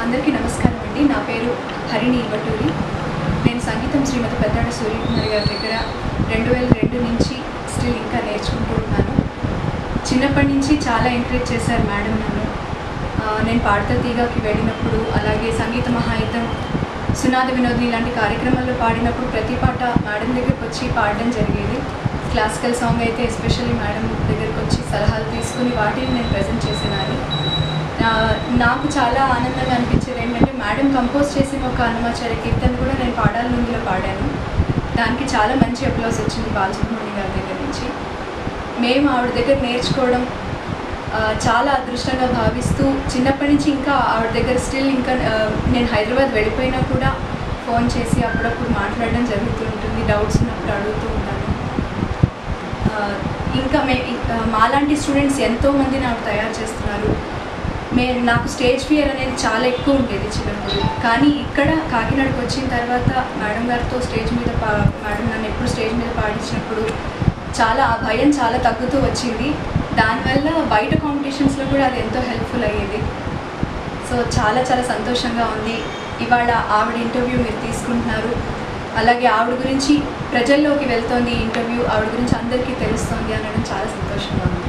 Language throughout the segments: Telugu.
అందరికీ నమస్కారం అండి నా పేరు హరిణి ఇవటూరి నేను సంగీతం శ్రీమతి పెద్దాడ సూర్యకుమారి గారి దగ్గర రెండు వేల రెండు నుంచి స్టిల్ ఇంకా నేర్చుకుంటూ ఉన్నాను చిన్నప్పటి నుంచి చాలా ఎంకరేజ్ చేశారు మేడం నన్ను ఆ, నేను పాడతా తీగకి వెళ్ళినప్పుడు అలాగే సంగీత మహాయుతం సునాద వినోద్ ఇలాంటి కార్యక్రమాల్లో పాడినప్పుడు ప్రతి పాట మేడం దగ్గరికి వచ్చి పాడడం జరిగేది క్లాసికల్ సాంగ్ అయితే ఎస్పెషల్లీ మేడం దగ్గరికి వచ్చి సలహాలు తీసుకుని వాటిని నేను ప్రజెంట్ చేసేదాన్ని నా- నాకు చాలా ఆనందంగా అనిపించేది ఏంటంటే మేడం కంపోజ్ చేసిన ఒక హనుమాచార్య కీర్తన కూడా నేను పాడాలి ఇందులో పాడాను దానికి చాలా మంచి అప్లాస్ వచ్చింది బాలసుబ్రహ్మణ్య గారి దగ్గర నుంచి మేము ఆవిడ దగ్గర నేర్చుకోవడం ఆ, చాలా అదృష్టంగా భావిస్తూ చిన్నప్పటి నుంచి ఇంకా ఆవిడ దగ్గర స్టిల్ ఇంకా ఆ, నేను హైదరాబాద్ వెళ్ళిపోయినా కూడా ఫోన్ చేసి అప్పుడప్పుడు మాట్లాడడం జరుగుతూ ఉంటుంది డౌట్స్ ఉన్నప్పుడు అడుగుతూ ఉంటాను ఆ, ఇంకా మే ఇంకా మాలాంటి స్టూడెంట్స్ ఎంతోమంది నాకు తయారు చేస్తున్నారు మే నాకు స్టేజ్ ఫియర్ అనేది చాలా ఎక్కువ ఉండేది చిన్నప్పుడు కానీ ఇక్కడ కాకినాడకు వచ్చిన తర్వాత మేడం గారితో స్టేజ్ మీద పా మేడం నన్ను ఎప్పుడు స్టేజ్ మీద పాడించినప్పుడు చాలా ఆ భయం చాలా తగ్గుతూ వచ్చింది దానివల్ల బయట కాంపిటీషన్స్లో కూడా అది ఎంతో హెల్ప్ఫుల్ అయ్యేది సో చాలా చాలా సంతోషంగా ఉంది ఇవాళ ఆవిడ ఇంటర్వ్యూ మీరు తీసుకుంటున్నారు అలాగే ఆవిడ గురించి ప్రజల్లోకి వెళ్తోంది ఈ ఇంటర్వ్యూ ఆవిడ గురించి అందరికీ తెలుస్తోంది అనడం చాలా సంతోషంగా ఉంది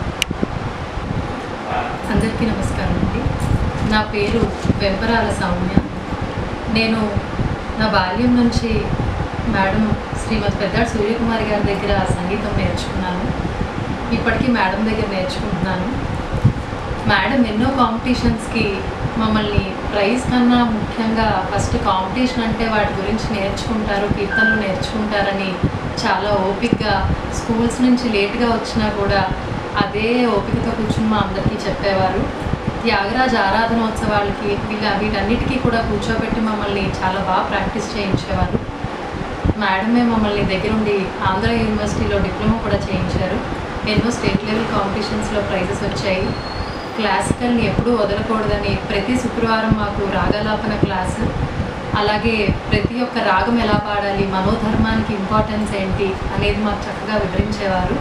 అందరికీ నమస్కారం అండి నా పేరు వెంపరాల సౌమ్య నేను నా బాల్యం నుంచి మేడం శ్రీమతి పెద్దాడు సూర్యకుమారి గారి దగ్గర సంగీతం నేర్చుకున్నాను ఇప్పటికీ మేడం దగ్గర నేర్చుకుంటున్నాను మేడం ఎన్నో కాంపిటీషన్స్కి మమ్మల్ని ప్రైజ్ కన్నా ముఖ్యంగా ఫస్ట్ కాంపిటీషన్ అంటే వాటి గురించి నేర్చుకుంటారు కీర్తనలు నేర్చుకుంటారని చాలా ఓపిక్గా స్కూల్స్ నుంచి లేట్గా వచ్చినా కూడా అదే ఓపికతో కూర్చుని మా అందరికీ చెప్పేవారు త్యాగరాజ ఆరాధనోత్సవాలకి వీళ్ళ వీటన్నిటికీ కూడా కూర్చోబెట్టి మమ్మల్ని చాలా బాగా ప్రాక్టీస్ చేయించేవారు మేడమే మమ్మల్ని దగ్గరుండి ఆంధ్ర యూనివర్సిటీలో డిప్లొమా కూడా చేయించారు ఎన్నో స్టేట్ లెవెల్ కాంపిటీషన్స్లో ప్రైజెస్ వచ్చాయి క్లాసికల్ని ఎప్పుడూ వదలకూడదని ప్రతి శుక్రవారం మాకు రాగలాపన క్లాసు అలాగే ప్రతి ఒక్క రాగం ఎలా పాడాలి మనోధర్మానికి ఇంపార్టెన్స్ ఏంటి అనేది మాకు చక్కగా వివరించేవారు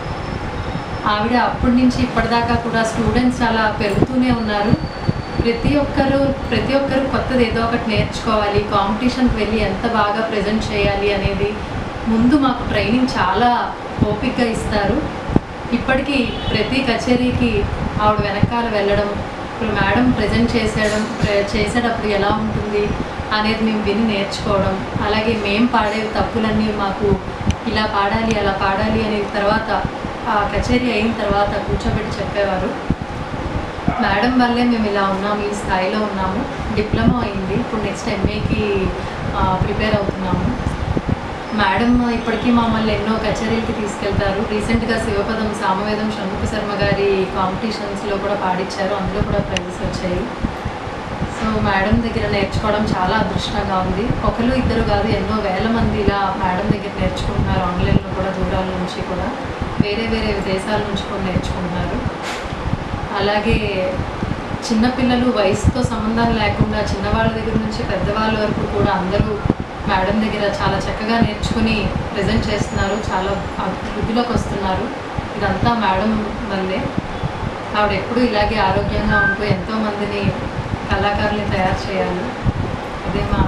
ఆవిడ అప్పటి నుంచి ఇప్పటిదాకా కూడా స్టూడెంట్స్ అలా పెరుగుతూనే ఉన్నారు ప్రతి ఒక్కరు ప్రతి ఒక్కరు కొత్తది ఏదో ఒకటి నేర్చుకోవాలి కాంపిటీషన్కి వెళ్ళి ఎంత బాగా ప్రజెంట్ చేయాలి అనేది ముందు మాకు ట్రైనింగ్ చాలా ఓపిక్గా ఇస్తారు ఇప్పటికీ ప్రతి కచేరీకి ఆవిడ వెనకాల వెళ్ళడం ఇప్పుడు మేడం ప్రజెంట్ చేసేయడం ప్ర- చేసేటప్పుడు ఎలా ఉంటుంది అనేది మేము విని నేర్చుకోవడం అలాగే మేము పాడే తప్పులన్నీ మాకు ఇలా పాడాలి అలా పాడాలి అనేది తర్వాత ఆ కచేరీ అయిన తర్వాత కూర్చోబెట్టి చెప్పేవారు మేడం వల్లే మేము ఇలా ఉన్నాము ఈ స్థాయిలో ఉన్నాము డిప్లొమా అయింది ఇప్పుడు నెక్స్ట్ ఎంఏకి ప్రిపేర్ అవుతున్నాము మేడం ఇప్పటికీ మమ్మల్ని ఎన్నో కచేరీలకి తీసుకెళ్తారు రీసెంట్గా శివపదం సామవేదం షణ్ముఖ శర్మ గారి కాంపిటీషన్స్లో కూడా పాడించారు అందులో కూడా ప్రైజెస్ వచ్చాయి సో మేడం దగ్గర నేర్చుకోవడం చాలా అదృష్టంగా ఉంది ఒకరు ఇద్దరు కాదు ఎన్నో వేల మంది ఇలా మేడం దగ్గర నేర్చుకుంటున్నారు ఆన్లైన్లో కూడా దూరాల నుంచి కూడా వేరే వేరే దేశాల నుంచి కూడా నేర్చుకుంటున్నారు అలాగే చిన్నపిల్లలు వయసుతో సంబంధం లేకుండా చిన్నవాళ్ళ దగ్గర నుంచి పెద్దవాళ్ళ వరకు కూడా అందరూ మేడం దగ్గర చాలా చక్కగా నేర్చుకుని ప్రజెంట్ చేస్తున్నారు చాలా వృద్ధిలోకి వస్తున్నారు ఇదంతా మేడం వల్లే ఆవిడ ఎప్పుడూ ఇలాగే ఆరోగ్యంగా ఉంటూ ఎంతో మందిని కళాకారుల్ని తయారు చేయాలి అదే మా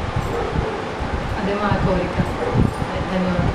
అదే మా కోరిక ధన్యవాదాలు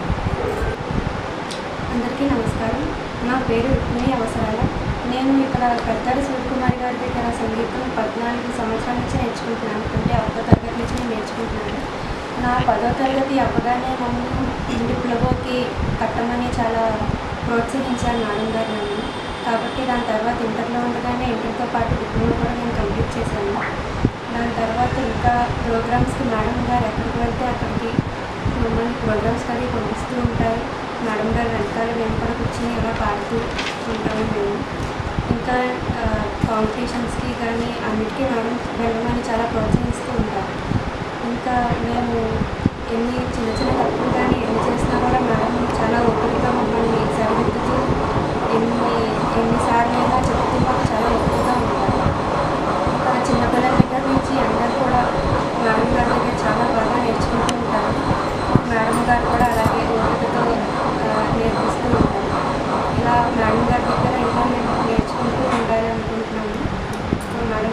అందరికీ నమస్కారం నా పేరు రుక్మిణి అవసరాల నేను ఇక్కడ పెద్దాడి శివకుమారి గారి దగ్గర సంగీతం పద్నాలుగు సంవత్సరాల నుంచి నేర్చుకుంటున్నాను అంటే ఒకటో తరగతి నుంచి నేను నేర్చుకుంటున్నాను నా పదో తరగతి అవ్వగానే నన్ను డిప్లొమాకి కట్టమని చాలా ప్రోత్సహించారు మేడం గారు నన్ను కాబట్టి దాని తర్వాత ఇంటర్లో ఉండగానే ఇంటర్తో పాటు డిప్లొమా కూడా నేను కంప్లీట్ చేశాను దాని తర్వాత ఇంకా ప్రోగ్రామ్స్కి మేడం గారు ఎక్కడికి వెళ్తే అక్కడికి మమ్మల్ని ప్రోగ్రామ్స్ అది పంపిస్తూ ఉంటారు మేడం గారు వెనకాల మేము కూడా కూర్చొని అలా పాడుతూ ఉంటాము మేము ఇంకా కాంపిటీషన్స్కి కానీ అన్నిటికీ మేడం వెళ్ళమని చాలా ప్రోత్సహిస్తూ ఉంటారు ఇంకా మేము ఎన్ని చిన్న చిన్న తప్పులు కానీ ఎన్ని చేసినా కూడా మేడం చాలా ఓపికగా మమ్మల్ని సరిదిద్దుతూ ఎన్ని ఎన్నిసార్లు అయినా చెప్తూ మాకు చాలా ఓపికగా ఉంటారు ఇంకా చిన్నపిల్లల దగ్గర నుంచి అందరూ కూడా మేడం గారి దగ్గర చాలా బాగా నేర్చుకుంటూ ఉంటారు మేడం గారు కూడా అలాగే ఓపికతో ఆ, నేర్పిస్తూ ఉంటారు ఇలా మేడం గారి దగ్గర ఇంకా మేము నేర్చుకుంటూ ఉండాలి అనుకుంటున్నాము మేడం గారు ఆరోగ్యం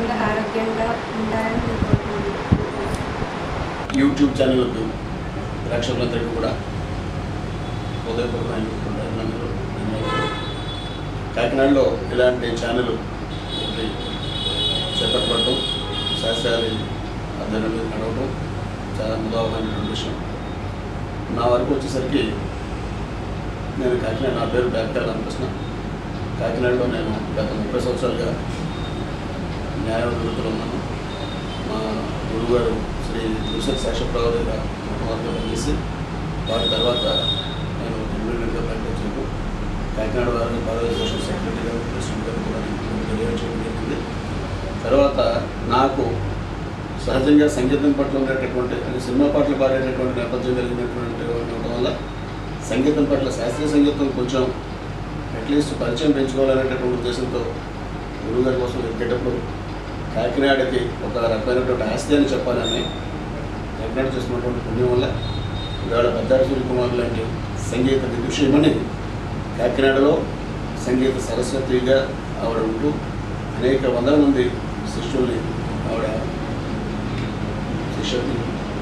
ఆరోగ్యంగా ఉండాలని నేను కోరుకుంటున్నాను యూట్యూబ్ ఛానల్ ప్రేక్షకులందరికీ కూడా హృదయపూర్వకమైనటువంటి అభినందనలు ధన్యవాదాలు కాకినాడలో ఇలాంటి ఛానల్ ఒకటి చేపట్టడం శాస్త్రాలు ఆధ్వర్యంలో నడవడం చాలా ముదావమైనటువంటి విషయం నా వరకు వచ్చేసరికి నేను కాకినాడ నా పేరు బ్యాక్టర్ రామకృష్ణ కాకినాడలో నేను గత ముప్పై సంవత్సరాలుగా న్యాయ వృత్తిలో ఉన్నాను మా గురువుగారు శ్రీ దుసర్ శేషప్రభు దగ్గర మొట్టమొదటిగా పనిచేసి వారి తర్వాత నేను ఇండిపెండెంట్గా ప్రాక్టీస్ చేయడం కాకినాడ వారిని భారత అసోసియేషన్ సెక్రటరీగా ప్రెసిడెంట్గా కూడా నేను డెలివరీ చేయడం జరిగింది తర్వాత నాకు సహజంగా సంగీతం పట్ల ఉండేటటువంటి అంటే సినిమా పాటలు పాడేటటువంటి నేపథ్యం కలిగినటువంటి వాడు ఉండడం వల్ల సంగీతం పట్ల శాస్త్రీయ సంగీతం కొంచెం అట్లీస్ట్ పరిచయం పెంచుకోవాలనేటటువంటి ఉద్దేశంతో గురువుగారి కోసం వెతికేటప్పుడు కాకినాడకి ఒక రకమైనటువంటి ఆస్తి అని చెప్పాలని కాకినాడ చేసినటువంటి పుణ్యం వల్ల ఇవాళ పెద్దారి సూర్యకుమార్ లాంటి సంగీత విషయమని కాకినాడలో సంగీత సరస్వతిగా ఆవిడ ఉంటూ అనేక వందల మంది శిష్యుల్ని ఆవిడ శిష్యుల్ని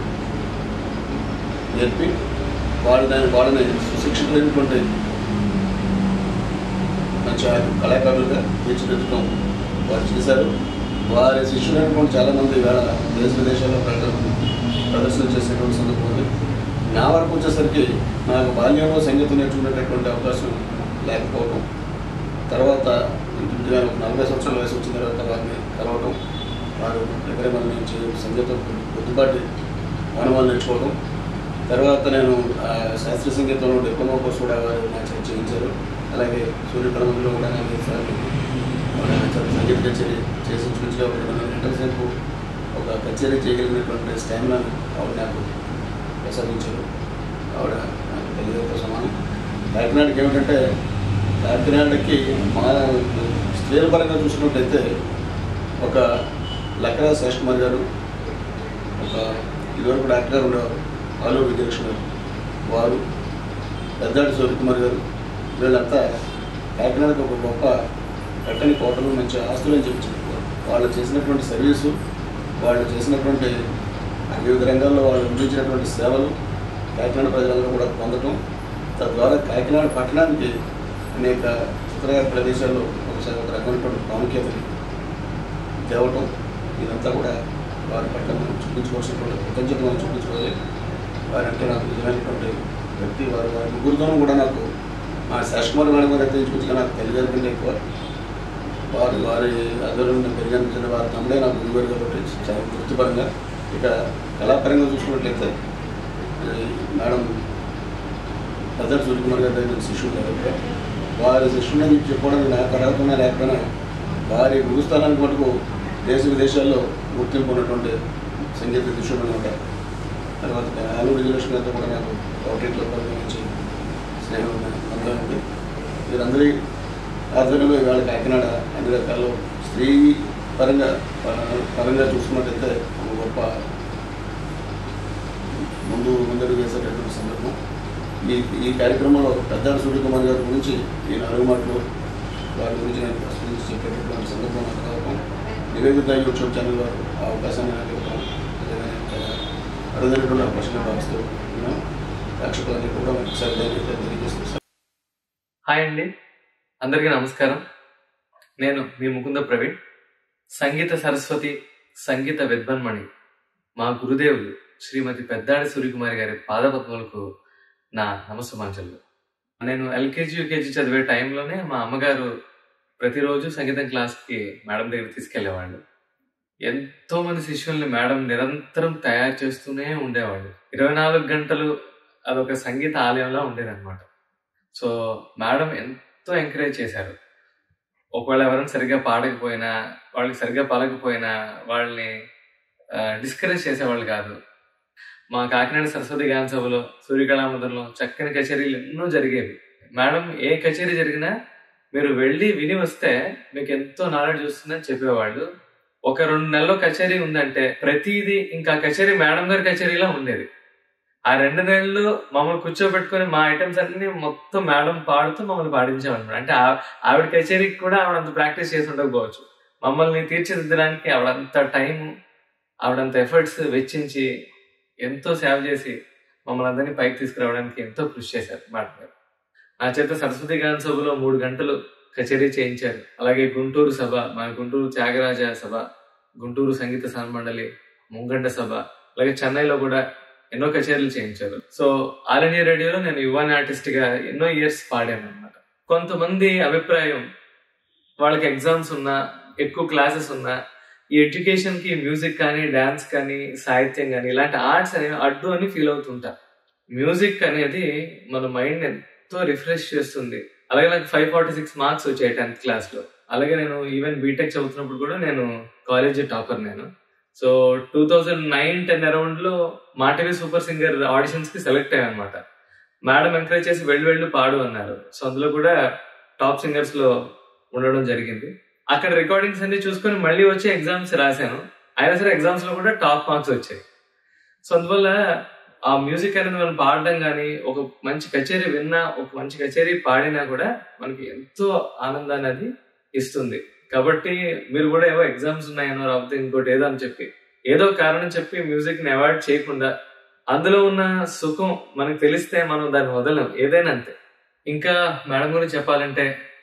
నేర్పి వాళ్ళు దాని వాళ్ళని సుశిక్షితులైనటువంటి మంచి కళాకారులుగా తీర్చిదిద్దడం వారు చేశారు వారి శిష్యులైనటువంటి చాలామంది వేళ దేశ విదేశాల్లో ప్రకటన ప్రదర్శన చేసేటువంటి సందర్భం ఉంది నా వరకు వచ్చేసరికి నాకు బాల్యంలో సంగీతం నేర్చుకునేటటువంటి అవకాశం లేకపోవడం తర్వాత ఇంటిగా ఒక నలభై సంవత్సరాల వయసు వచ్చిన తర్వాత వారిని కలవటం వారు దగ్గర మన నుంచి సంగీతం కొద్దిపాటి అనుభవాలు నేర్చుకోవడం తర్వాత నేను ఆ, శాస్త్రీయ సంగీతంలో డిప్లొమా కోర్స్ కూడా వారు నా చేత చేయించారు అలాగే సూర్యకళమంలో కూడా నేను ఈసారి మన సంగీత కచేరీ చేసి ఇంచుమించుగా ఒక రెండు గంటల సేపు ఒక కచేరీ చేయగలిగినటువంటి స్టామినాను ఆవిడ నాకు ప్రసాదించారు ఆవిడ నాకు తల్లిదండ్రులతో సమానం కాకినాడకి ఏమిటంటే కాకినాడకి మా స్త్రీల పరంగా చూసినట్టయితే ఒక లక్కరా శేష్ కుమార్ గారు ఒక ఇదివరకు డాక్టర్ ఉండేవారు ఆలూరు విజయలక్ష్మి గారు వారు పెద్దాడి సూర్యకుమార్ గారు వీళ్ళంతా కాకినాడకు ఒక గొప్ప కట్టని కోటలు మంచి ఆస్తులు అని చెప్పి చెప్పుకోవాలి వాళ్ళు చేసినటువంటి సర్వీసు వాళ్ళు చేసినటువంటి వివిధ రంగాల్లో వాళ్ళు అందించినటువంటి సేవలు కాకినాడ ప్రజలందరూ కూడా పొందటం తద్వారా కాకినాడ పట్టణానికి అనేక ఇతర ప్రదేశాల్లో ఒకసారి ఒక రకమైనటువంటి ప్రాముఖ్యతని తేవటం ఇదంతా కూడా వారి పట్ల మనం చూపించుకోవాల్సినటువంటి కృతజ్ఞత మనం చూపించుకోవాలి వారంటే నాకు నిజమైనటువంటి వ్యక్తి వారు వారి ముగ్గురితోనూ కూడా నాకు మా శేషకుమార్ మేడం గారు అయితే ఇంచుమించుగా నాకు తెలియదు కంటే ఎక్కువ వారి వారి ఆధ్వర్యంలో పెరిగిన వారి తమ్ముడే నాకు గురుగారు కాబట్టి చాలా వృత్తిపరంగా ఇక కళాపరంగా చూసుకున్నట్లయితే ఈ మేడం పెద్ద సూర్యకుమార్ గారి దగ్గర శిష్యుడు కాబట్టి వారి శిష్యుని చెప్పుకోవడానికి నాకు అర్హత లేకపోయినా వారి గురుస్థానానికి మటుకు దేశ విదేశాల్లో గుర్తింపు ఉన్నటువంటి సంగీత శిష్యుడు అనమాట తర్వాత ఆలూరు విజయలక్ష్మి గారితో కూడా నాకు అవుట్లెట్లో పరిగణించి స్నేహం బంధం ఉంది వీరందరి ఆధ్వర్యంలో ఇవాళ కాకినాడ అన్ని రకాల్లో స్త్రీ పరంగా ప- పరంగా చూసుకున్నట్టయితే ఒక గొప్ప ముందు ముందడుగు వేసేటటువంటి సందర్భం ఈ ఈ కార్యక్రమంలో పెద్దాడ సూర్యకుమార్ గారి గురించి ఈ నాలుగు మాటలు వారి గురించి నేను ప్రశ్నించి చెప్పేటటువంటి సందర్భం నాకు రావడం నివేదిత యూట్యూబ్ ఛానల్ వారు ఆ అవకాశాన్ని నాకు ఇవ్వడం నిజంగానే చాలా అరుదైనటువంటి అవకాశంగా భావిస్తూ ఉన్నాను ప్రేక్షకులన్నీ కూడా ఒకసారి ధన్యవాదాలు తెలియజేస్తున్నాను హాయ్ అండి అందరికీ నమస్కారం నేను మీ ముకుంద ప్రవీణ్ సంగీత సరస్వతి సంగీత విద్వన్మణి మా గురుదేవులు శ్రీమతి పెద్దాడి సూర్యకుమారి గారి పాదపద్మలకు నా నమస్సమాంజలు నేను ఎల్కేజీ యూకేజీ చదివే టైంలోనే మా అమ్మగారు ప్రతిరోజు సంగీతం క్లాస్కి మేడం దగ్గర తీసుకెళ్లేవాళ్ళు ఎంతో మంది శిష్యుల్ని మేడం నిరంతరం తయారు చేస్తూనే ఉండేవాళ్ళు ఇరవై నాలుగు గంటలు అదొక సంగీత ఆలయంలా ఉండేదన్నమాట సో మేడం ఎంతో ఎంకరేజ్ చేశారు ఒకవేళ ఎవరైనా సరిగ్గా పాడకపోయినా వాళ్ళకి సరిగ్గా పలకపోయినా వాళ్ళని డిస్కరేజ్ చేసేవాళ్ళు కాదు మా కాకినాడ సరస్వతి గాన సభలో సూర్యకళామందిరంలో చక్కని కచేరీలు ఎన్నో జరిగేవి మేడం ఏ కచేరీ జరిగినా మీరు వెళ్ళి విని వస్తే మీకు ఎంతో నాలెడ్జ్ వస్తుందని చెప్పేవాళ్ళు ఒక రెండు నెలల్లో కచేరీ ఉందంటే ప్రతిదీ ఇంకా కచేరీ మేడం గారి కచేరీలా ఉండేది ఆ రెండు నెలలు మమ్మల్ని కూర్చోబెట్టుకుని మా ఐటమ్స్ అన్ని మొత్తం మేడం పాడుతూ మమ్మల్ని పాడించామన్నమాట అంటే ఆ- ఆవిడ కచేరీకి కూడా ఆవిడ అంత ప్రాక్టీస్ చేసి ఉండకపోవచ్చు మమ్మల్ని తీర్చిదిద్దడానికి ఆవిడంత టైం ఆవిడంత ఎఫర్ట్స్ వెచ్చించి ఎంతో సేవ చేసి మమ్మల్ని అందరినీ పైకి తీసుకురావడానికి ఎంతో కృషి చేశారు మేడం గారు నా చేత సరస్వతి గాన సభలో మూడు గంటలు కచేరీ చేయించారు అలాగే గుంటూరు సభ మన గుంటూరు త్యాగరాజ సభ గుంటూరు సంగీత సన్మండలి ముంగండ సభ అలాగే చెన్నైలో కూడా ఎన్నో కచేరీలు చేయించారు సో ఆల్ ఇండియా రేడియోలో నేను యువన్ ఆర్టిస్ట్ గా ఎన్నో ఇయర్స్ పాడాను అనమాట కొంతమంది అభిప్రాయం వాళ్ళకి ఎగ్జామ్స్ ఉన్నా ఎక్కువ క్లాసెస్ ఉన్నా ఈ ఎడ్యుకేషన్ కి మ్యూజిక్ కానీ డాన్స్ కానీ సాహిత్యం కానీ ఇలాంటి ఆర్ట్స్ అనేవి అడ్డు అని ఫీల్ అవుతుంటారు మ్యూజిక్ అనేది మన మైండ్ ఎంతో రిఫ్రెష్ చేస్తుంది అలాగే నాకు ఫైవ్ ఫార్టీ సిక్స్ మార్క్స్ వచ్చాయి టెన్త్ క్లాస్ లో అలాగే నేను ఈవెన్ బీటెక్ చదువుతున్నప్పుడు కూడా నేను కాలేజ్ టాపర్ నేను so two thousand nine ten around లో మాటవి సూపర్ సింగర్ ఆడిషన్స్ కి సెలెక్ట్ అయ్యాను అనమాట మేడం ఎంకరేజ్ చేసి వెళ్ళి వెళ్ళు పాడు అన్నారు సో అందులో కూడా టాప్ సింగర్స్ లో ఉండడం జరిగింది అక్కడ రికార్డింగ్స్ అన్ని చూసుకొని మళ్ళీ వచ్చి ఎగ్జామ్స్ రాశాను అయినా సరే ఎగ్జామ్స్ లో కూడా టాప్ మార్క్స్ వచ్చాయి సో అందువల్ల ఆ మ్యూజిక్ అనేది మనం పాడడం కానీ ఒక మంచి కచేరీ విన్నా ఒక మంచి కచేరీ పాడినా కూడా మనకి ఎంతో ఆనందాన్ని అది ఇస్తుంది కాబట్టి మీరు కూడా ఏవో ఎగ్జామ్స్ ఉన్నాయనో లేకపోతే ఇంకోటి ఏదో అని చెప్పి ఏదో కారణం చెప్పి మ్యూజిక్ ని అవాయిడ్ చేయకుండా అందులో ఉన్న సుఖం మనకు తెలిస్తే మనం దాన్ని వదలం ఏదైనా అంతే ఇంకా మేడం గురించి చెప్పాలంటే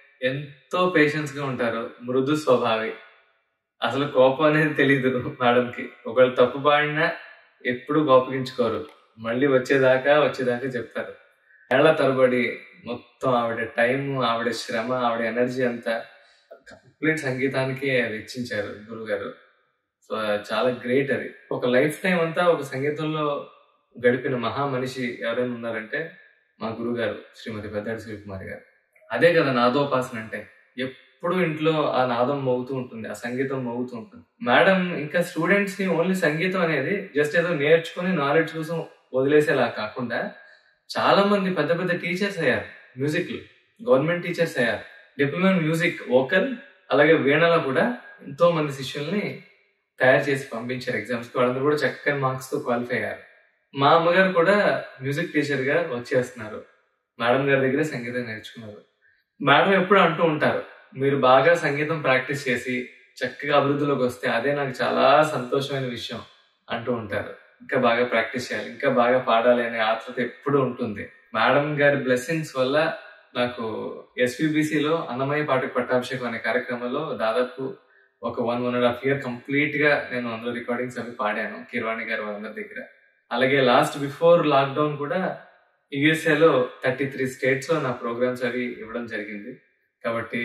ఎంతో పేషెన్స్ గా ఉంటారు మృదు స్వభావి అసలు కోపం అనేది తెలీదు మేడంకి ఒకవేళ తప్పు పాడినా ఎప్పుడు కోపగించుకోరు మళ్ళీ వచ్చేదాకా వచ్చేదాకా చెప్తారు ఏళ్ల తరబడి మొత్తం ఆవిడ టైం ఆవిడ శ్రమ ఆవిడ ఎనర్జీ అంతా కంప్లీట్ సంగీతానికి వెచ్చించారు గురువు గారు సో చాలా గ్రేట్ అది ఒక లైఫ్ టైం అంతా ఒక సంగీతంలో గడిపిన మహా మనిషి ఎవరైనా ఉన్నారంటే మా గురువు గారు శ్రీమతి పెద్దాడి శివకుమారి గారు అదే కదా నాదోపాసన అంటే ఎప్పుడు ఇంట్లో ఆ నాదం మోగుతూ ఉంటుంది ఆ సంగీతం మోగుతూ ఉంటుంది మేడం ఇంకా స్టూడెంట్స్ ని ఓన్లీ సంగీతం అనేది జస్ట్ ఏదో నేర్చుకుని నాలెడ్జ్ కోసం వదిలేసేలా కాకుండా చాలా మంది పెద్ద పెద్ద టీచర్స్ అయ్యారు మ్యూజిక్ గవర్నమెంట్ టీచర్స్ అయ్యారు డిప్లొమా మ్యూజిక్ వోకల్ అలాగే వీణలో కూడా ఎంతో మంది శిష్యుల్ని తయారు చేసి పంపించారు ఎగ్జామ్స్ కి వాళ్ళందరూ కూడా చక్కని మార్క్స్ తో క్వాలిఫై అయ్యారు మా అమ్మగారు కూడా మ్యూజిక్ టీచర్ గా వర్క్ చేస్తున్నారు మేడం గారి దగ్గర సంగీతం నేర్చుకున్నారు మేడం ఎప్పుడు అంటూ ఉంటారు మీరు బాగా సంగీతం ప్రాక్టీస్ చేసి చక్కగా అభివృద్ధిలోకి వస్తే అదే నాకు చాలా సంతోషమైన విషయం అంటూ ఉంటారు ఇంకా బాగా ప్రాక్టీస్ చేయాలి ఇంకా బాగా పాడాలి అనే ఆతృత ఎప్పుడు ఉంటుంది మేడం గారి బ్లెస్సింగ్స్ వల్ల నాకు SVBC లో అన్నమయ్య పాటకు పట్టాభిషేకం అనే కార్యక్రమంలో దాదాపు ఒక one one and half year complete గా నేను అందులో రికార్డింగ్స్ అవి పాడాను కిర్వాణి గారి వాళ్ళందరి దగ్గర అలాగే లాస్ట్ బిఫోర్ లాక్డౌన్ కూడా యుఎస్ఏలో థర్టీ త్రీ స్టేట్స్ లో నా ప్రోగ్రామ్స్ అవి ఇవ్వడం జరిగింది కాబట్టి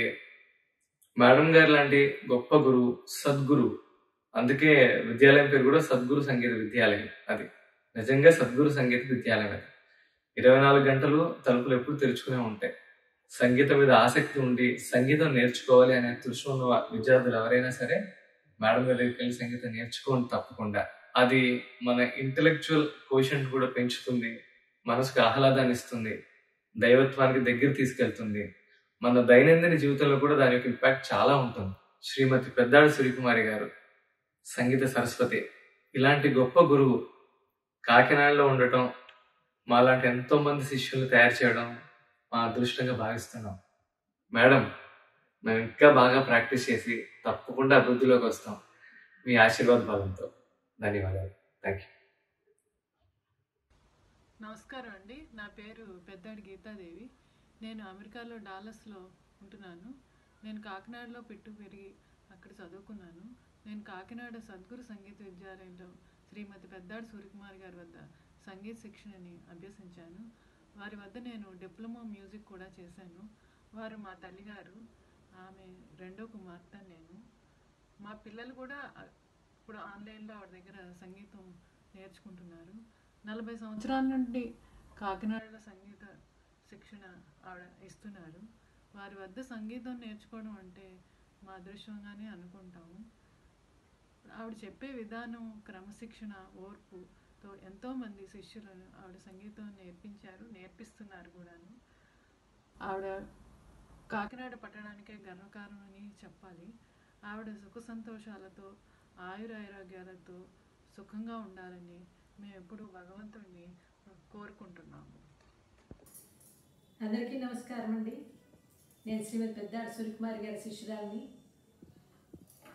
మేడం గారు లాంటి గొప్ప గురువు సద్గురు అందుకే విద్యాలయం పేరు కూడా సద్గురు సంగీత విద్యాలయం అది నిజంగా సద్గురు సంగీత విద్యాలయం అది ఇరవై నాలుగు గంటలు తలుపులు ఎప్పుడు తెరుచుకునే ఉంటాయి సంగీతం మీద ఆసక్తి ఉండి సంగీతం నేర్చుకోవాలి అనే తృష్ణ ఉన్న విద్యార్థులు ఎవరైనా సరే మేడం గారి దగ్గరికి వెళ్ళి సంగీతం నేర్చుకోండి తప్పకుండా అది మన ఇంటలెక్చువల్ కోషన్ కూడా పెంచుతుంది మనసుకు ఆహ్లాదాన్ని ఇస్తుంది దైవత్వానికి దగ్గర తీసుకెళ్తుంది మన దైనందిన జీవితంలో కూడా దాని యొక్క ఇంపాక్ట్ చాలా ఉంటుంది శ్రీమతి పెద్దాడి సూర్యకుమారి గారు సంగీత సరస్వతి ఇలాంటి గొప్ప గురువు కాకినాడలో ఉండటం మాలాంటి ఎంతో మంది శిష్యులు తయారు చేయడం మా అదృష్టంగా భావిస్తున్నాం మేడం మేము ఇంకా బాగా ప్రాక్టీస్ చేసి తప్పకుండా అభివృద్ధిలోకి వస్తాం మీ ఆశీర్వాద బలంతో ధన్యవాదాలు థ్యాంక్ యూ నమస్కారం అండి నా పేరు పెద్దాడి గీతాదేవి నేను అమెరికాలో డాలస్లో ఉంటున్నాను నేను కాకినాడలో పెట్టు పెరిగి అక్కడ చదువుకున్నాను నేను కాకినాడ సద్గురు సంగీత విద్యాలయంలో శ్రీమతి పెద్దాడి సూర్యకుమార్ గారి వద్ద సంగీత శిక్షణని అభ్యసించాను వారి వద్ద నేను డిప్లొమా మ్యూజిక్ కూడా చేశాను వారు మా తల్లిగారు ఆమె రెండో కుమార్తె నేను మా పిల్లలు కూడా అ- ఇప్పుడు ఆన్లైన్లో ఆవిడ దగ్గర సంగీతం నేర్చుకుంటున్నారు నలభై సంవత్సరాల నుండి కాకినాడలో సంగీత శిక్షణ ఆవిడ ఇస్తున్నారు వారి వద్ద సంగీతం నేర్చుకోవడం అంటే మా అదృష్టంగానే అనుకుంటాము ఆవిడ చెప్పే విధానం క్రమశిక్షణ ఓర్పుతో ఎంతోమంది శిష్యులను ఆవిడ సంగీతం నేర్పించారు నేర్పిస్తున్నారు కూడాను ఆవిడ కాకినాడ పట్టణానికే గర్వకారం అని చెప్పాలి ఆవిడ సుఖ సంతోషాలతో ఆయురారోగ్యాలతో సుఖంగా ఉండాలని మేము ఎప్పుడు భగవంతుడిని కోరుకుంటున్నాము అందరికీ నమస్కారం అండి నేను శ్రీమతి పెద్దాడు సూర్యకుమారి గారి శిష్యురాలిని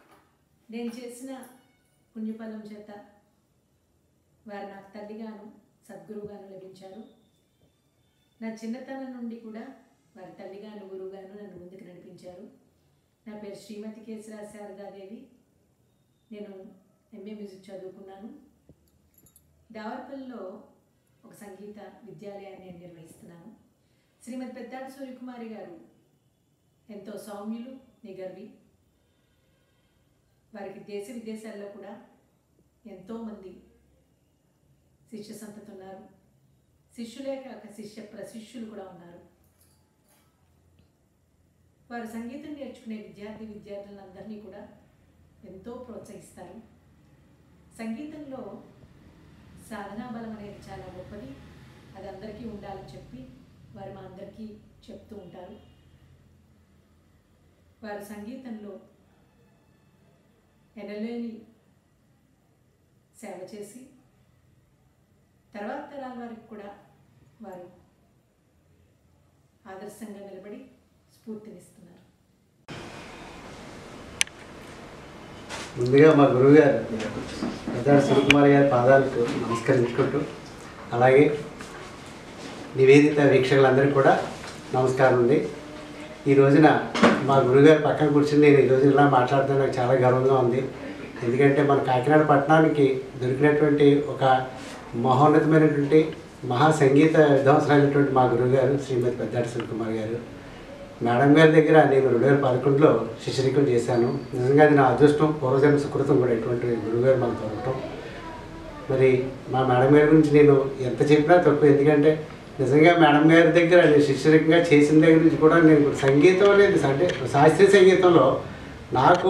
నేను చేసిన పుణ్యఫలం చేత వారు నాకు తల్లిగాను సద్గురువుగాను లభించారు నా చిన్నతనం నుండి కూడా వారి తల్లిగాను గురువుగాను నన్ను ముందుకు నడిపించారు నా పేరు శ్రీమతి కేశరా శారదాదేవి నేను ఎంఏ మ్యూజిక్ చదువుకున్నాను దావర్పల్లిలో ఒక సంగీత విద్యాలయాన్ని నేను నిర్వహిస్తున్నాను శ్రీమతి పెద్దాటి సూర్యకుమారి గారు ఎంతో సౌమ్యులు నిగర్వి వారికి దేశ విదేశాల్లో కూడా ఎంతోమంది శిష్య సంతతి ఉన్నారు శిష్యులే కాక శిష్య ప్రశిష్యులు కూడా ఉన్నారు వారు సంగీతం నేర్చుకునే విద్యార్థి విద్యార్థులందరినీ కూడా ఎంతో ప్రోత్సహిస్తారు సంగీతంలో సాధనా బలం అనేది చాలా గొప్పది అది అందరికీ ఉండాలని చెప్పి వారు మా అందరికీ చెప్తూ ఉంటారు వారు సంగీతంలో ఎనలేని సేవ చేసి తర్వాత తరాల వారికి కూడా వారు ఆదర్శంగా నిలబడి స్ఫూర్తినిస్తున్నారు ముందుగా మా గురువుగారు పెద్దాడు శివకుమార్ గారి పాదాలకు నమస్కరించుకుంటూ అలాగే నివేదిత వీక్షకులందరికీ కూడా నమస్కారం ఉంది ఈ రోజున మా గురువుగారు పక్కన కూర్చుని నేను ఈ రోజు ఇలా మాట్లాడుతున్నా నాకు చాలా గర్వంగా ఉంది ఎందుకంటే మన కాకినాడ పట్టణానికి దొరికినటువంటి ఒక మహోన్నతమైనటువంటి మహా సంగీత విద్వాంసరైనటువంటి మా గురువుగారు శ్రీమతి పెద్దాటి శివకుమార్ గారు మేడం గారి దగ్గర నేను రెండు వేల పదకొండులో శిష్యరికం చేశాను నిజంగా అది నా అదృష్టం పూర్వజన్మ సుకృతం కూడా ఇటువంటి గురువుగారు మనకు దొరకటం మరి మా మేడం గారి గురించి నేను ఎంత చెప్పినా తక్కువ ఎందుకంటే నిజంగా మేడం గారి దగ్గర నేను శిష్యరికంగా చేసిన దగ్గర నుంచి కూడా నేను ఇప్పుడు సంగీతం అనేది అంటే శాస్త్రీయ సంగీతంలో నాకు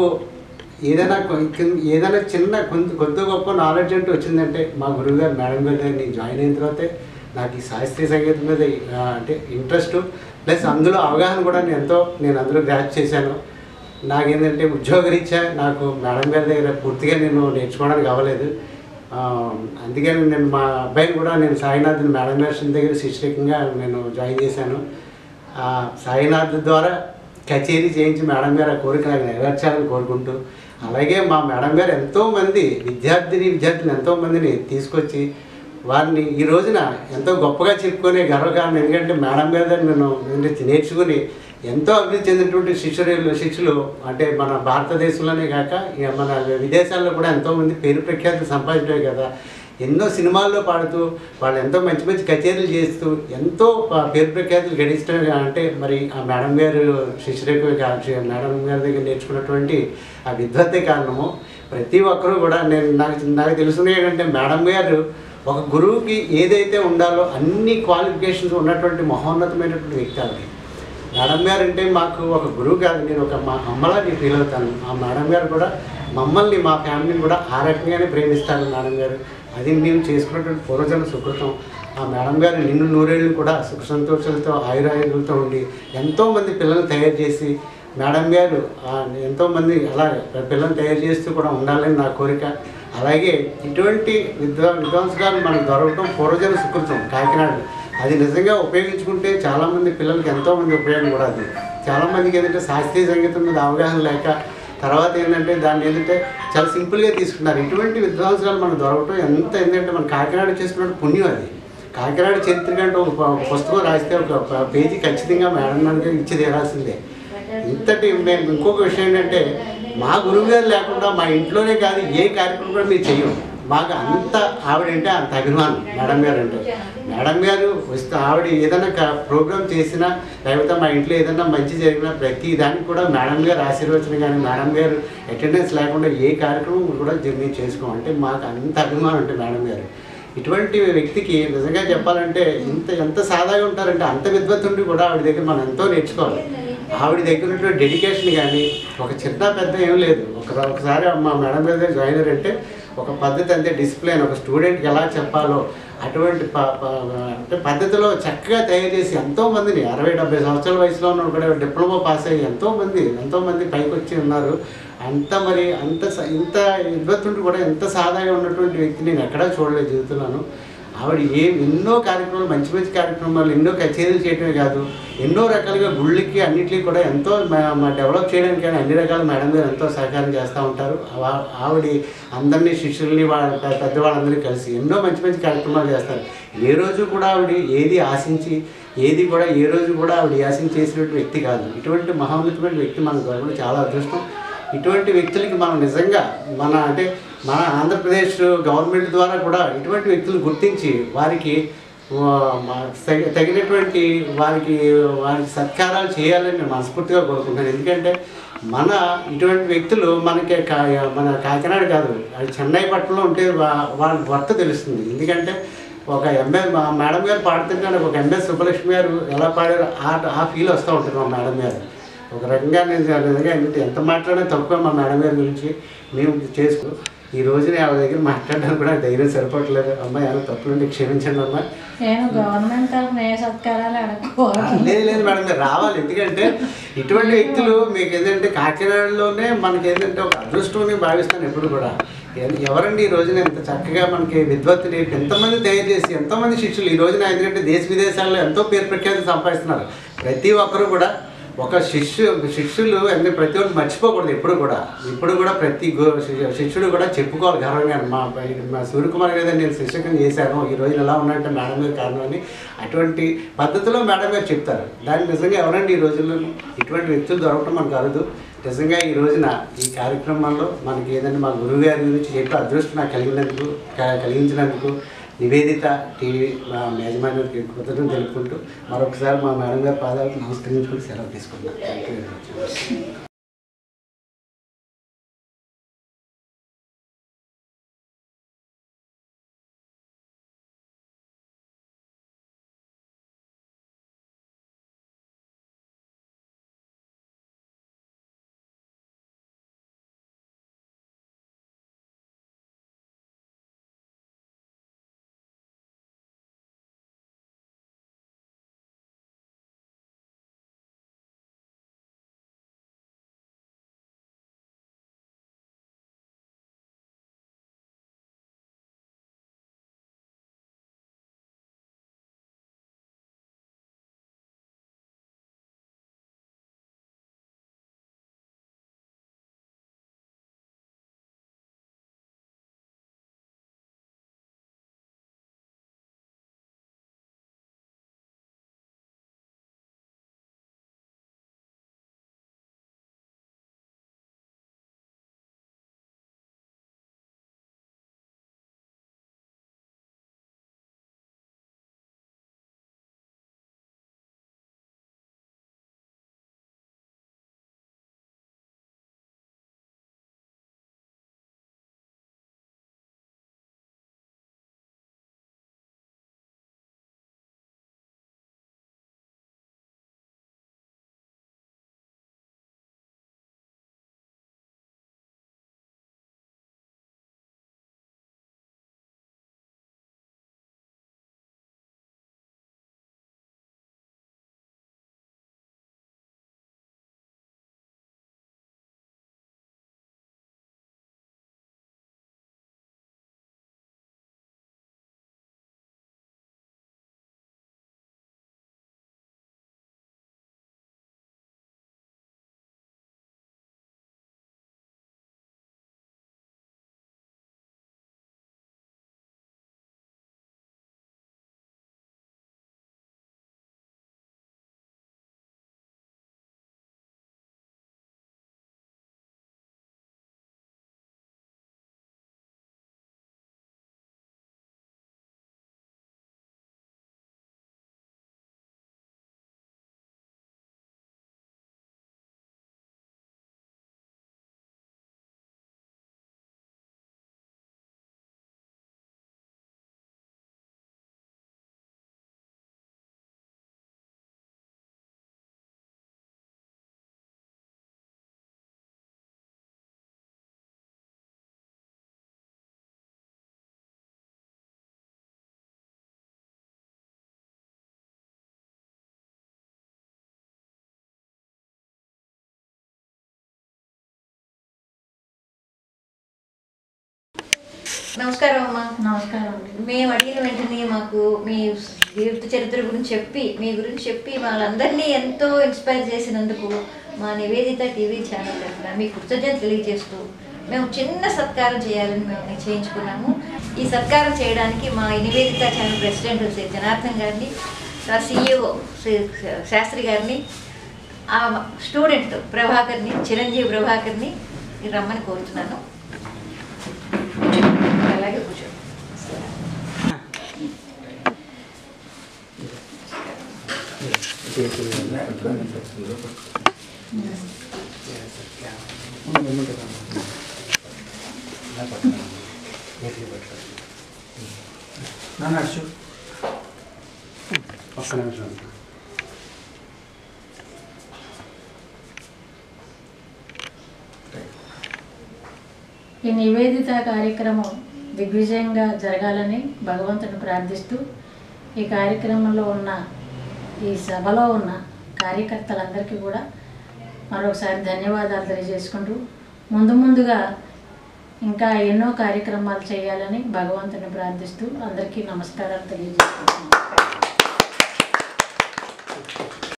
ఏదైనా కొంచెం ఏదైనా చిన్న కొంత కొద్ది గొప్ప నాలెడ్జ్ అంటూ వచ్చిందంటే మా గురువుగారు మేడం గారి దగ్గర నేను జాయిన్ అయిన తర్వాతే నాకు ఈ శాస్త్రీయ సంగీతం మీద ఆ, అంటే ఇంట్రెస్ట్ ప్లస్ అందులో అవగాహన కూడా నేను ఎంతో నేను అందులో గ్రాచ్ చేశాను నాకేంటంటే ఉద్యోగరీత్యా నాకు మేడం గారి దగ్గర పూర్తిగా నేను నేర్చుకోవడానికి అవ్వలేదు ఆ, అందుకని నేను మా అబ్బాయిని కూడా నేను సాయినాథ్ మేడం గారి దగ్గర శిష్యకంగా నేను జాయిన్ చేశాను ఆ సాయినాథ్ ద్వారా కచేరీ చేయించి మేడం గారు ఆ కోరిక నాకు నెరవేర్చాలని కోరుకుంటూ అలాగే మా మేడం గారు ఎంతోమంది విద్యార్థిని విద్యార్థులు ఎంతోమందిని తీసుకొచ్చి వారిని ఈ రోజున ఎంతో గొప్పగా చెప్పుకునే గర్వకారణం ఎందుకంటే మేడం గారి దగ్గర నేను ఏంటంటే నేర్చుకుని ఎంతో అభివృద్ధి చెందినటువంటి శిష్యులు శిష్యులు అంటే మన భారతదేశంలోనే కాక ఇక మన విదేశాల్లో కూడా ఎంతోమంది పేరు ప్రఖ్యాతులు సంపాదించారు కదా ఎన్నో సినిమాల్లో పాడుతూ వాళ్ళు ఎంతో మంచి మంచి కచేరీలు చేస్తూ ఎంతో ప- పేరు ప్రఖ్యాతులు గడించడం అంటే మరి ఆ మేడం గారు శిష్యులకు మేడం గారి దగ్గర నేర్చుకున్నటువంటి ఆ విద్వత్తే కారణము ప్రతి ఒక్కరూ కూడా నేను నాకు నాకు తెలుసుకునే ఏంటంటే మేడం గారు ఒక గురువుకి ఏదైతే ఉండాలో అన్ని క్వాలిఫికేషన్స్ ఉన్నటువంటి మహోన్నతమైనటువంటి వ్యక్తి ఆవిడ మేడం గారు అంటే మాకు ఒక గురువు కాదు నేను ఒక మా అమ్మలా నేను ఫీల్ అవుతాను ఆ మేడం గారు కూడా మమ్మల్ని మా ఫ్యామిలీని కూడా ఆ రకంగానే ప్రేమిస్తారు మేడం గారు అది మేము చేసుకున్నటువంటి పూర్వజన సుకృతం ఆ మేడం గారు నిన్ను నూరేళ్ళు కూడా సుఖ సంతోషాలతో ఆయురాయులతో ఉండి ఎంతోమంది పిల్లల్ని తయారు చేసి మేడం గారు ఆ, ఎంతోమంది అలా పిల్లల్ని తయారు చేస్తూ కూడా ఉండాలని నా కోరిక అలాగే ఇటువంటి విద్వా విద్వాంసకాలు మనకు దొరకడం పూర్వజన సుకృతం కాకినాడ అది నిజంగా ఉపయోగించుకుంటే చాలామంది పిల్లలకి ఎంతోమంది ఉపయోగం కూడా అది చాలామందికి ఏంటంటే శాస్త్రీయ సంగీతం మీద అవగాహన లేక తర్వాత ఏంటంటే దాన్ని ఏంటంటే చాలా సింపుల్గా తీసుకున్నారు ఇటువంటి విద్వాంసాలు మనకు దొరకటం ఎంత ఏంటంటే మన కాకినాడ చేసుకున్న పుణ్యం అది కాకినాడ చరిత్ర కంటే ఒక ప- ఒక పుస్తకం రాస్తే ఒక ప- పేజీ ఖచ్చితంగా మేడం గారికి ఇచ్చి తీరాల్సిందే ఇంతటి మేము ఇంకొక విషయం ఏంటంటే మా గురువు గారు లేకుండా మా ఇంట్లోనే కాదు ఏ కార్యక్రమం కూడా మేము చెయ్యం మాకు అంత ఆవిడంటే అంత అభిమానం మేడం గారు అంటే మేడం గారు వస్తే ఆవిడ ఏదైనా ప్రోగ్రామ్ చేసినా లేకపోతే మా ఇంట్లో ఏదైనా మంచి జరిగినా ప్రతి దానికి కూడా మేడం గారు ఆశీర్వచనం కానీ మేడం గారు అటెండెన్స్ లేకుండా ఏ కార్యక్రమం కూడా జ- మేము చేసుకోం అంటే మాకు అంత అభిమానం అంటే మేడం గారు ఇటువంటి వ్యక్తికి నిజంగా చెప్పాలంటే ఇంత ఎంత సాదాగా ఉంటారంటే అంత విద్వత్తుండి కూడా ఆవిడ దగ్గర మనం ఎంతో నేర్చుకోవాలి ఆవిడ దగ్గర ఉన్నటువంటి డెడికేషన్ కానీ ఒక చిన్న పెద్ద ఏం లేదు ఒక ఒకసారి మా మేడం గారి దగ్గర జాయిన్ అయ్యారంటే ఒక పద్ధతి అంతే డిసిప్లిన్ ఒక స్టూడెంట్కి ఎలా చెప్పాలో అటువంటి ప- ప- అంటే పద్ధతిలో చక్కగా తయారు చేసి ఎంతోమందిని అరవై డెబ్బై సంవత్సరాల వయసులో ఉన్న కూడా డిప్లొమా పాస్ అయ్యి ఎంతోమంది ఎంతోమంది పైకి వచ్చి ఉన్నారు అంత మరి అంత స- ఇంత విద్వత్తుండి కూడా ఎంత సాదాగా ఉన్నటువంటి వ్యక్తి నేను ఎక్కడా చూడలేదు జీవితంలోను ఆవిడ ఏ ఎన్నో కార్యక్రమాలు మంచి మంచి కార్యక్రమాలు ఎన్నో కచేరీలు చేయడమే కాదు ఎన్నో రకాలుగా గుళ్ళకి అన్నిటికీ కూడా ఎంతో మా- మా డెవలప్ చేయడానికి కానీ అన్ని రకాల మేడం గారు ఎంతో సహకారం చేస్తూ ఉంటారు ఆ- ఆవిడ అందరినీ శిష్యుల్ని వాళ్ళ పె- పెద్దవాళ్ళందరినీ కలిసి ఎన్నో మంచి మంచి కార్యక్రమాలు చేస్తారు ఏ రోజు కూడా ఆవిడ ఏది ఆశించి ఏది కూడా ఏ రోజు కూడా ఆవిడ ఆశించి చేసినటువంటి వ్యక్తి కాదు ఇటువంటి మహోన్నతమైన వ్యక్తి మనకు దొరకడం చాలా అదృష్టం ఇటువంటి వ్యక్తులకి మనం నిజంగా మన అంటే మన ఆంధ్రప్రదేశ్ గవర్నమెంట్ ద్వారా కూడా ఇటువంటి వ్యక్తులు గుర్తించి వారికి ఆ, మా- తగి- తగినటువంటి వారికి వారికి సత్కారాలు చేయాలని నేను మనస్ఫూర్తిగా కోరుకుంటున్నాను ఎందుకంటే మన ఇటువంటి వ్యక్తులు మనకి కా- మన కాకినాడ కాదు అది చెన్నై పట్టణంలో ఉంటే వా- వాళ్ళ వర్త తెలుస్తుంది ఎందుకంటే ఒక ఎంఏ మా మేడం గారు పాడుతుంటే నాకు ఒక ఎంఎస్ సుబ్బలక్ష్మి గారు ఎలా పాడారో ఆ ఆ ఫీల్ వస్తూ ఉంటుంది మా మేడం గారు ఒక రకంగా నేను నిజంగా ఎంత- ఎంత మాట్లాడినా తక్కువ మా మేడం గారి గురించి మేము చేసుకో ఈ రోజు నేను ఆవిడ దగ్గర మాట్లాడడానికి కూడా ధైర్యం సరిపోవట్లేదు అమ్మాయి ఏమైనా తప్పులుంటే క్షమించండి అమ్మా నేను గవర్నమెంట్ తరఫున ఏ సత్కారాలు అడగకూడదు లేదు లేదు మేడం మీరు రావాలి ఎందుకంటే ఇటువంటి వ్యక్తులు మీకు ఏంటంటే కాకినాడలోనే మనకి ఏంటంటే ఒక అదృష్టం అని భావిస్తాను ఎప్పుడు కూడా ఎ- ఎవరండి ఈ రోజున ఎంత చక్కగా మనకి విద్వత్తుని ఎంతమంది తయారు చేసి ఎంతోమంది శిష్యులు ఈ రోజున ఎందుకంటే దేశ విదేశాల్లో ఎంతో పేరు ప్రఖ్యాతి సంపాదిస్తున్నారు ప్రతి ఒక్కరు కూడా ఒక శిష్యు శిష్యులు అంటే ప్రతి ఒక్కరు మర్చిపోకూడదు ఎప్పుడు కూడా ఇప్పుడు కూడా ప్రతి గు- శి- శిష్యుడు కూడా చెప్పుకోవాలి గర్వంగా మా మా సూర్యకుమార్ గారు నేను శిక్షకం చేశాను ఈ రోజు ఎలా ఉన్నట్టే మేడం గారు కారణం అని అటువంటి పద్ధతిలో మేడం గారు చెప్తారు దాన్ని నిజంగా ఎవరండి ఈ రోజుల్లో ఇటువంటి వ్యక్తులు దొరకడం మనకు అరదు నిజంగా ఈ రోజున ఈ కార్యక్రమంలో మనకి ఏదైనా మా గురువు గారి గురించి చెప్పే అదృష్టం నాకు కలిగినందుకు క- కలిగించినందుకు నివేదిత టీవీ మా యజమానికి కృతజ్ఞతలు తెలుపుకుంటూ మరొకసారి మా మేడం గారి పాదాలకు నమస్కరించుకుని సెలవు తీసుకుంటున్నాను థ్యాంక్ యూ వెరీ మచ్ నమస్కారం అమ్మా నమస్కారం అండి మేము అడిగిన వెంటనే మాకు మీ జీవిత చరిత్ర గురించి చెప్పి మీ గురించి చెప్పి వాళ్ళందరినీ ఎంతో ఇన్స్పైర్ చేసినందుకు మా నివేదిత టీవీ ఛానల్ తరఫున మీ కృతజ్ఞత తెలియజేస్తూ మేము చిన్న సత్కారం చేయాలని మేము నిశ్చయించుకున్నాము ఈ సత్కారం చేయడానికి మా నివేదిత ఛానల్ ప్రెసిడెంట్ శ్రీ జనార్దన్ గారిని ఆ సీఈఓ శ్రీ శాస్త్రి గారిని ఆ స్టూడెంట్ ప్రభాకర్ని చిరంజీవి ప్రభాకర్ని రమ్మని కోరుతున్నాను అలాగే కూర్చోండి ఒక్క నిమిషం ఈ నివేదిత కార్యక్రమం దిగ్విజయంగా జరగాలని భగవంతుని ప్రార్థిస్తూ ఈ కార్యక్రమంలో ఉన్న ఈ సభలో ఉన్న కార్యకర్తలందరికీ కూడా మరొకసారి ధన్యవాదాలు తెలియజేసుకుంటూ ముందు ముందుగా ఇంకా ఎన్నో కార్యక్రమాలు చేయాలని భగవంతుని ప్రార్థిస్తూ అందరికీ నమస్కారాలు తెలియజేసుకుంటున్నాను